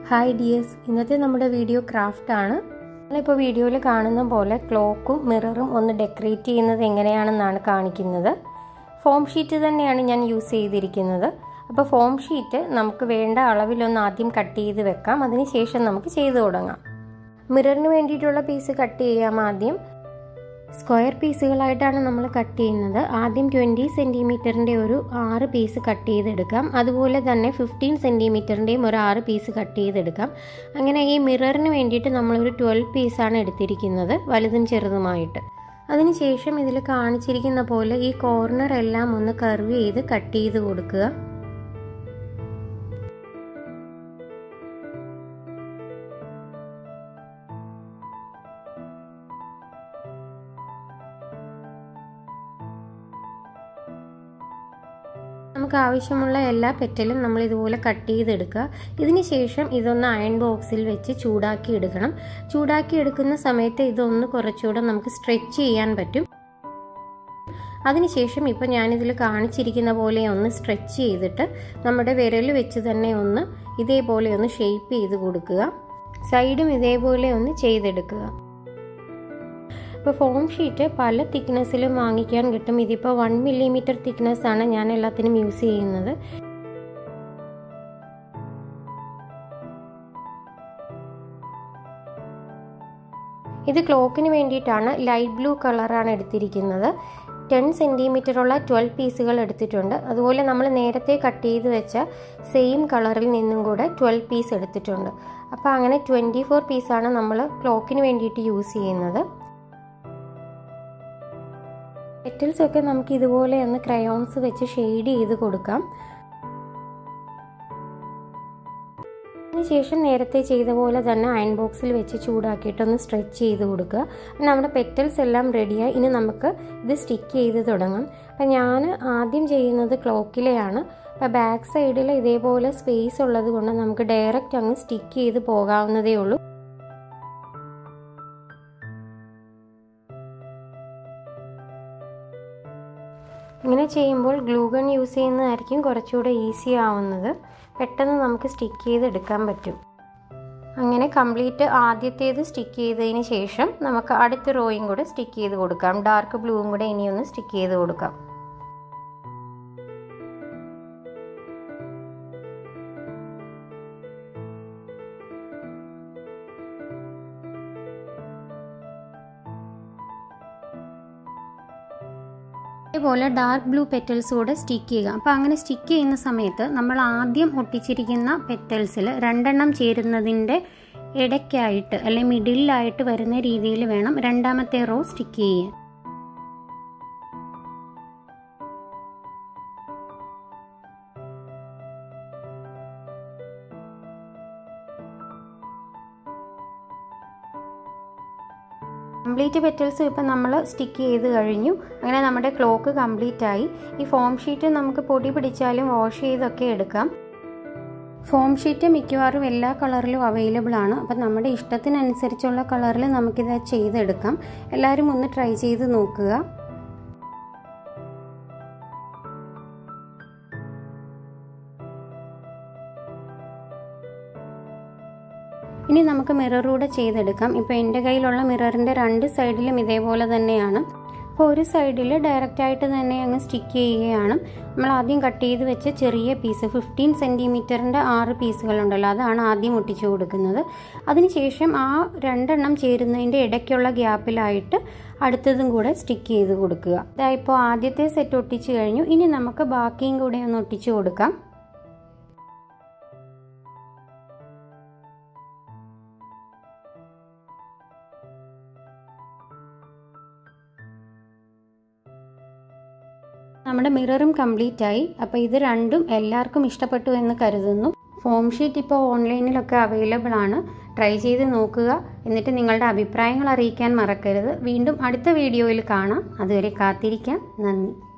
hi dears ഇന്നത്തെ നമ്മുടെ video craft ആണ് നമ്മളിപ്പോൾ വീഡിയോയിൽ കാണുന്ന പോലെ ക്ലോക്കും മിററും ഒന്ന് ഡെക്കറേറ്റ് ചെയ്യുന്നത് എങ്ങനെയാണെന്നാണ് കാണിക്കുന്നത് ഫോം ഷീറ്റ് തന്നെയാണ് ഞാൻ യൂസ് ചെയ്തിരിക്കുന്നത് അപ്പോൾ ഫോം ഷീറ്റ് നമുക്ക് വേണ്ട അളവിലൊന്ന് ആദ്യം കട്ട് ചെയ്ത് വെക്കാം അതിനുശേഷം നമുക്ക് ചെയ്തു തുടങ്ങാം മിററിന് വേണ്ടിയിട്ടുള്ള പീസ് കട്ട് ചെയ്യാം ആദ്യം സ്ക്വയർ പീസുകളായിട്ടാണ് നമ്മൾ കട്ട് ചെയ്യുന്നത് ആദ്യം ട്വൻറ്റി സെൻറ്റിമീറ്ററിൻ്റെ ഒരു ആറ് പീസ് കട്ട് ചെയ്തെടുക്കാം അതുപോലെ തന്നെ ഫിഫ്റ്റീൻ സെൻറ്റിമീറ്ററിൻ്റെയും ഒരു ആറ് പീസ് കട്ട് ചെയ്തെടുക്കാം അങ്ങനെ ഈ മിററിന് വേണ്ടിയിട്ട് നമ്മളൊരു ട്വൽവ് പീസാണ് എടുത്തിരിക്കുന്നത് വലുതും ചെറുതുമായിട്ട് അതിനുശേഷം ഇതിൽ കാണിച്ചിരിക്കുന്ന പോലെ ഈ കോർണർ എല്ലാം ഒന്ന് കർവ് ചെയ്ത് കട്ട് ചെയ്ത് കൊടുക്കുക നമുക്ക് ആവശ്യമുള്ള എല്ലാ പെറ്റലും നമ്മൾ ഇതുപോലെ കട്ട് ചെയ്തെടുക്കുക ഇതിന് ശേഷം ഇതൊന്ന് അയൺ ബോക്സിൽ വെച്ച് ചൂടാക്കി എടുക്കണം ചൂടാക്കി എടുക്കുന്ന സമയത്ത് ഇതൊന്ന് കുറച്ചുകൂടെ നമുക്ക് സ്ട്രെച്ച് ചെയ്യാൻ പറ്റും അതിനുശേഷം ഇപ്പോൾ ഞാനിതിൽ കാണിച്ചിരിക്കുന്ന പോലെ ഒന്ന് സ്ട്രെച്ച് ചെയ്തിട്ട് നമ്മുടെ വിരൽ വെച്ച് തന്നെ ഒന്ന് ഇതേപോലെ ഒന്ന് ഷേപ്പ് ചെയ്ത് കൊടുക്കുക സൈഡും ഇതേപോലെ ഒന്ന് ചെയ്തെടുക്കുക ഇപ്പോൾ ഫോം ഷീറ്റ് പല തിക്നെസ്സിലും വാങ്ങിക്കാൻ കിട്ടും ഇതിപ്പോൾ വൺ മില്ലിമീറ്റർ തിക്നെസ് ആണ് ഞാൻ എല്ലാത്തിനും യൂസ് ചെയ്യുന്നത് ഇത് ക്ലോക്കിന് വേണ്ടിയിട്ടാണ് ലൈറ്റ് ബ്ലൂ കളറാണ് എടുത്തിരിക്കുന്നത് ടെൻ സെൻറ്റിമീറ്ററുള്ള ട്വൽവ് പീസുകൾ എടുത്തിട്ടുണ്ട് അതുപോലെ നമ്മൾ നേരത്തെ കട്ട് ചെയ്ത് വെച്ച സെയിം കളറിൽ നിന്നും കൂടെ ട്വൽവ് പീസ് എടുത്തിട്ടുണ്ട് അപ്പോൾ അങ്ങനെ ട്വൻറ്റി ഫോർ പീസാണ് നമ്മൾ ക്ലോക്കിന് വേണ്ടിയിട്ട് യൂസ് ചെയ്യുന്നത് പെറ്റൽസ് ഒക്കെ നമുക്ക് ഇതുപോലെ ഒന്ന് ക്രയോൺസ് വെച്ച് ഷെയ്ഡ് ചെയ്ത് കൊടുക്കാം അതിനുശേഷം നേരത്തെ ചെയ്ത പോലെ തന്നെ അയൺ ബോക്സിൽ വെച്ച് ചൂടാക്കിയിട്ടൊന്ന് സ്ട്രെച്ച് ചെയ്ത് കൊടുക്കുക നമ്മുടെ പെറ്റൽസ് എല്ലാം റെഡിയായി ഇനി നമുക്ക് ഇത് സ്റ്റിക്ക് ചെയ്ത് തുടങ്ങാം അപ്പം ഞാൻ ആദ്യം ചെയ്യുന്നത് ക്ലോക്കിലെയാണ് അപ്പം ബാക്ക് സൈഡിൽ ഇതേപോലെ സ്പേസ് ഉള്ളത് കൊണ്ട് നമുക്ക് ഡയറക്റ്റ് അങ്ങ് സ്റ്റിക്ക് ചെയ്ത് പോകാവുന്നതേ ഉള്ളൂ ഇങ്ങനെ ചെയ്യുമ്പോൾ ഗ്ലൂഗൺ യൂസ് ചെയ്യുന്നതായിരിക്കും കുറച്ചുകൂടെ ഈസി ആവുന്നത് പെട്ടെന്ന് നമുക്ക് സ്റ്റിക്ക് ചെയ്ത് എടുക്കാൻ പറ്റും അങ്ങനെ കംപ്ലീറ്റ് ആദ്യത്തേത് സ്റ്റിക്ക് ചെയ്തതിന് ശേഷം നമുക്ക് അടുത്ത റോയും കൂടെ സ്റ്റിക്ക് ചെയ്ത് കൊടുക്കാം ഡാർക്ക് ബ്ലൂവും കൂടെ ഇനിയൊന്ന് സ്റ്റിക്ക് ചെയ്ത് കൊടുക്കാം ഇതേപോലെ ഡാർക്ക് ബ്ലൂ പെറ്റൽസ് കൂടെ സ്റ്റിക്ക് ചെയ്യുക അപ്പോൾ അങ്ങനെ സ്റ്റിക്ക് ചെയ്യുന്ന സമയത്ത് നമ്മൾ ആദ്യം ഒട്ടിച്ചിരിക്കുന്ന പെറ്റൽസിൽ രണ്ടെണ്ണം ചേരുന്നതിൻ്റെ ഇടയ്ക്കായിട്ട് അല്ലെങ്കിൽ മിഡിലായിട്ട് വരുന്ന രീതിയിൽ വേണം രണ്ടാമത്തെ റോ സ്റ്റിക്ക് ചെയ്യാൻ കംപ്ലീറ്റ് പെറ്റൽസ് ഇപ്പം നമ്മൾ സ്റ്റിക്ക് ചെയ്ത് കഴിഞ്ഞു അങ്ങനെ നമ്മുടെ ക്ലോക്ക് കംപ്ലീറ്റ് ആയി ഈ ഫോം ഷീറ്റ് നമുക്ക് പൊടി പിടിച്ചാലും വാഷ് ചെയ്തൊക്കെ എടുക്കാം ഫോം ഷീറ്റ് മിക്കവാറും എല്ലാ കളറിലും അവൈലബിൾ ആണ് അപ്പം നമ്മുടെ ഇഷ്ടത്തിനനുസരിച്ചുള്ള കളറിൽ നമുക്കിത് ചെയ്തെടുക്കാം എല്ലാവരും ഒന്ന് ട്രൈ ചെയ്ത് നോക്കുക ഇനി നമുക്ക് മിററൂടെ ചെയ്തെടുക്കാം ഇപ്പോൾ എൻ്റെ കയ്യിലുള്ള മിററിൻ്റെ രണ്ട് സൈഡിലും ഇതേപോലെ തന്നെയാണ് അപ്പോൾ ഒരു സൈഡിൽ ഡയറക്റ്റായിട്ട് തന്നെ അങ്ങ് സ്റ്റിക്ക് ചെയ്യുകയാണ് നമ്മൾ ആദ്യം കട്ട് ചെയ്ത് വെച്ച ചെറിയ പീസ് ഫിഫ്റ്റീൻ സെൻറ്റിമീറ്ററിൻ്റെ ആറ് പീസുകളുണ്ടല്ലോ അതാണ് ആദ്യം ഒട്ടിച്ചു കൊടുക്കുന്നത് അതിനുശേഷം ആ രണ്ടെണ്ണം ചേരുന്നതിൻ്റെ ഇടയ്ക്കുള്ള ഗ്യാപ്പിലായിട്ട് അടുത്തതും കൂടെ സ്റ്റിക്ക് ചെയ്ത് കൊടുക്കുക ഇതായിപ്പോൾ ആദ്യത്തെ സെറ്റ് ഒട്ടിച്ചു കഴിഞ്ഞു ഇനി നമുക്ക് ബാക്കിയും കൂടെ ഒന്ന് ഒട്ടിച്ചു കൊടുക്കാം നമ്മുടെ മിററും കംപ്ലീറ്റ് ആയി അപ്പോൾ ഇത് രണ്ടും എല്ലാവർക്കും ഇഷ്ടപ്പെട്ടു എന്ന് കരുതുന്നു ഫോം ഷീറ്റ് ഇപ്പോൾ ഓൺലൈനിലൊക്കെ അവൈലബിൾ ആണ് ട്രൈ ചെയ്ത് നോക്കുക എന്നിട്ട് നിങ്ങളുടെ അഭിപ്രായങ്ങൾ അറിയിക്കാൻ മറക്കരുത് വീണ്ടും അടുത്ത വീഡിയോയിൽ കാണാം അതുവരെ കാത്തിരിക്കാം നന്ദി